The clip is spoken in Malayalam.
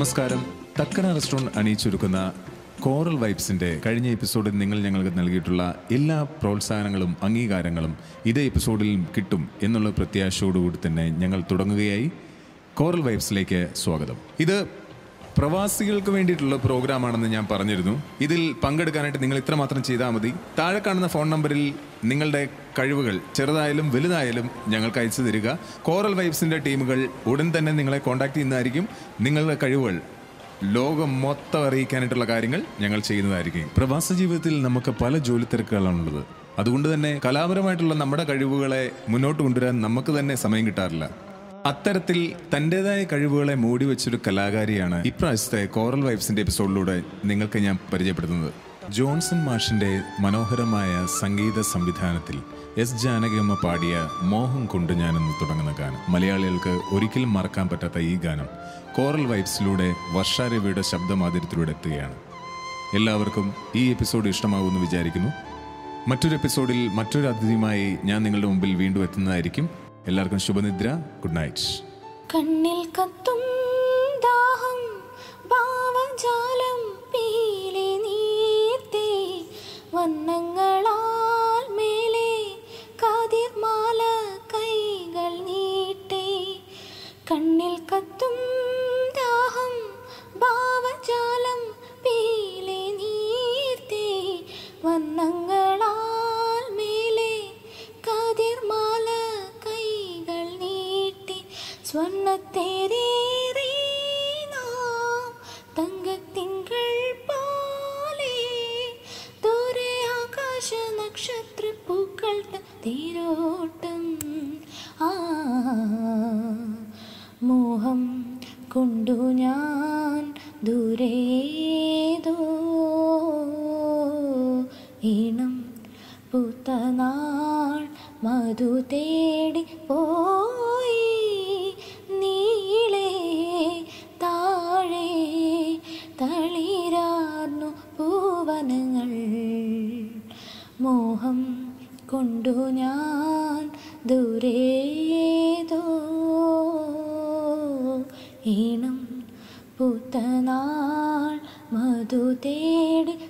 നമസ്കാരം തക്കന റെസ്റ്റോറൻറ്റ് അണിയിച്ചൊരുക്കുന്ന കോറൽ വൈബ്സിന്റെ കഴിഞ്ഞ എപ്പിസോഡിൽ നിങ്ങൾ ഞങ്ങൾക്ക് നൽകിയിട്ടുള്ള എല്ലാ പ്രോത്സാഹനങ്ങളും അംഗീകാരങ്ങളും ഇതേ എപ്പിസോഡിൽ കിട്ടും എന്നുള്ള പ്രത്യാശയോടുകൂടി തന്നെ ഞങ്ങൾ തുടങ്ങുകയായി കോറൽ വൈബ്സിലേക്ക് സ്വാഗതം ഇത് പ്രവാസികൾക്ക് വേണ്ടിയിട്ടുള്ള പ്രോഗ്രാമാണെന്ന് ഞാൻ പറഞ്ഞിരുന്നു ഇതിൽ പങ്കെടുക്കാനായിട്ട് നിങ്ങൾ ഇത്രമാത്രം ചെയ്താൽ മതി താഴെ കാണുന്ന ഫോൺ നമ്പറിൽ നിങ്ങളുടെ കഴിവുകൾ ചെറുതായാലും വലുതായാലും ഞങ്ങൾക്ക് അയച്ചു തരിക കോറൽ വൈബ്സിന്റെ ടീമുകൾ ഉടൻ തന്നെ നിങ്ങളെ കോൺടാക്ട് ചെയ്യുന്നതായിരിക്കും നിങ്ങളുടെ കഴിവുകൾ ലോകം മൊത്തം അറിയിക്കാനായിട്ടുള്ള കാര്യങ്ങൾ ഞങ്ങൾ ചെയ്യുന്നതായിരിക്കും പ്രവാസ ജീവിതത്തിൽ നമുക്ക് പല ജോലി തിരക്കുകളാണുള്ളത് അതുകൊണ്ട് തന്നെ കലാപരമായിട്ടുള്ള നമ്മുടെ കഴിവുകളെ മുന്നോട്ട് കൊണ്ടുവരാൻ നമുക്ക് തന്നെ സമയം കിട്ടാറില്ല അത്തരത്തിൽ തൻ്റെതായ കഴിവുകളെ മൂടി വെച്ചൊരു കലാകാരിയാണ് ഇപ്രാവശ്യത്തെ കോറൽ വൈബ്സിന്റെ എപ്പിസോഡിലൂടെ നിങ്ങൾക്ക് ഞാൻ പരിചയപ്പെടുത്തുന്നത് ജോൺസൺ മാഷിന്റെ മനോഹരമായ സംഗീത സംവിധാനത്തിൽ എസ് ജാനകിയമ്മ പാടിയ മോഹം കൊണ്ട് ഞാനെന്ന് തുടങ്ങുന്ന ഗാനം മലയാളികൾക്ക് ഒരിക്കലും മറക്കാൻ പറ്റാത്ത ഈ ഗാനം കോറൽ വൈബ്സിലൂടെ വർഷാരവിയുടെ ശബ്ദമാതിരത്തിലൂടെ എത്തുകയാണ് എല്ലാവർക്കും ഈ എപ്പിസോഡ് ഇഷ്ടമാകുമെന്ന് വിചാരിക്കുന്നു മറ്റൊരു എപ്പിസോഡിൽ മറ്റൊരു അതിഥിയുമായി ഞാൻ നിങ്ങളുടെ മുമ്പിൽ വീണ്ടും എത്തുന്നതായിരിക്കും എല്ലാവർക്കും ശുഭനിദ്ര ഗുഡ് നൈറ്റ് കണ്ണിൽ കത്തും ദാഹം ഭാവജാലം പീലി നീർത്തേ വന്നങ്ങളാൽ മേലെ കാതിർമാല കൈകൾ നീട്ടേ കണ്ണിൽ കത്തും ദാഹം ഭാവജാലം പീലി നീർത്തേ വന്നങ്ങളാൽ മേലെ കാതിർമാല കൈകൾ നീട്ടി സ്വർണ്ണത്തേരേറി നാം തങ്കത്തിങ്കൾ പോലെ ദൂരെ ആകാശ നക്ഷത്ര പൂക്കൾ തീരോട്ടം ആ മോഹം കൊണ്ടു ഞാൻ ദൂരേതോ ഈണം പൂത്തനാൾ മധു തേടി പോയി നീളെ താഴെ തളിരാർന്നു പൂവനങ്ങൾ മോഹം കൊണ്ടു ഞാൻ ദൂരേതോ ഈണം പൂത്തനാൾ മധു തേടി